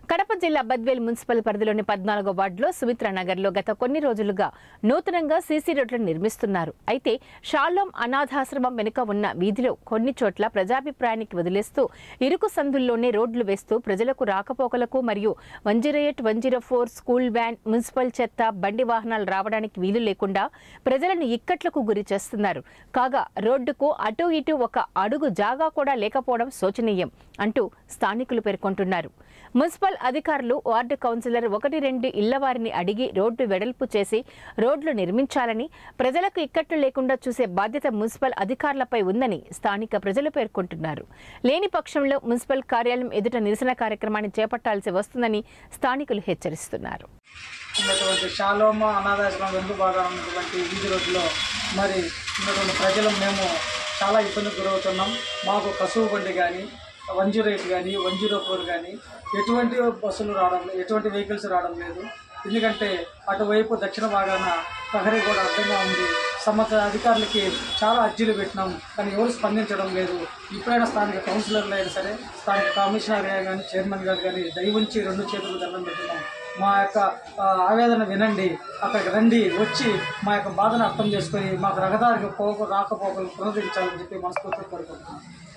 కడప జిల్లా బద్వేల్ మున్సిపల్ పరిధిలోని పద్నాలుగో వార్డులో సుమిత్ర నగర్లో గత కొన్ని రోజులుగా నూతనంగా సీసీ రోడ్లను నిర్మిస్తున్నారు అయితే షాలోం అనాథాశ్రమం వెనుక ఉన్న వీధిలో కొన్ని చోట్ల ప్రజాభిప్రాయానికి వదిలేస్తూ ఇరుకు సందుల్లోనే రోడ్లు వేస్తూ ప్రజలకు రాకపోకలకు మరియు one zero eight one zero four school van municipal చెత్త బండి వాహనాలు రావడానికి వీలు లేకుండా ప్రజలను ఇక్కట్లకు గురి చేస్తున్నారు కాగా రోడ్డుకు అటు ఇటు ఒక అడుగు జాగా కూడా లేకపోవడం శోచనీయం అంటూ స్థానికులు పేర్కొంటున్నారు మున్సిపల్ అధికారులు వార్డు కౌన్సిలర్ ఒకటి రెండు ఇళ్ల వారిని అడిగి రోడ్డు వెడల్పు చేసి రోడ్లు నిర్మించాలని ప్రజలకు ఇక్కట్లు లేకుండా చూసే బాధ్యత మున్సిపల్ అధికారులపై ఉందని స్థానిక ప్రజలు పేర్కొంటున్నారు లేని పక్షంలో మున్సిపల్ కార్యాలయం ఎదుట నిరసన కార్యక్రమాన్ని చేపట్టాల్సి వస్తుందని స్థానికులు హెచ్చరిస్తున్నారు ఉన్నటువంటి శాలోమ అనాథాశ్రమం వెనుక భాగాన ఉన్నటువంటి వీధి రోడ్లో మరి ఉన్నటువంటి ప్రజలు మేము చాలా ఇబ్బందికి గురవుతున్నాం మాకు కసువు బండి కానీ వన్ జీరో ఎయిట్ కానీ వన్ జీరో ఫోర్ కానీ ఎటువంటి బస్సులు రావడం లేదు ఎటువంటి వెహికల్స్ రావడం లేదు ఎందుకంటే అటువైపు దక్షిణ భాగాన ప్రహరీ కూడా అడ్డంగా ఉంది సంబంధిత అధికారులకి చాలా అర్జీలు పెట్టినాం కానీ ఎవరు స్పందించడం లేదు ఇప్పుడైనా స్థానిక కౌన్సిలర్లు అయినా సరే స్థానిక కమిషనర్ గారు కానీ చైర్మన్ గారు కానీ దయవుంచి రెండు చేతులు దండం పెట్టున్నాం మా యొక్క ఆ, ఆవేదన వినండి అక్కడికి రండి వచ్చి మా యొక్క బాధను అర్థం చేసుకొని మాకు రహదారికి పోక రాకపోకలు పునరుద్ధరించాలని చెప్పి మనస్ఫూర్తిగా కోరుకుంటున్నాం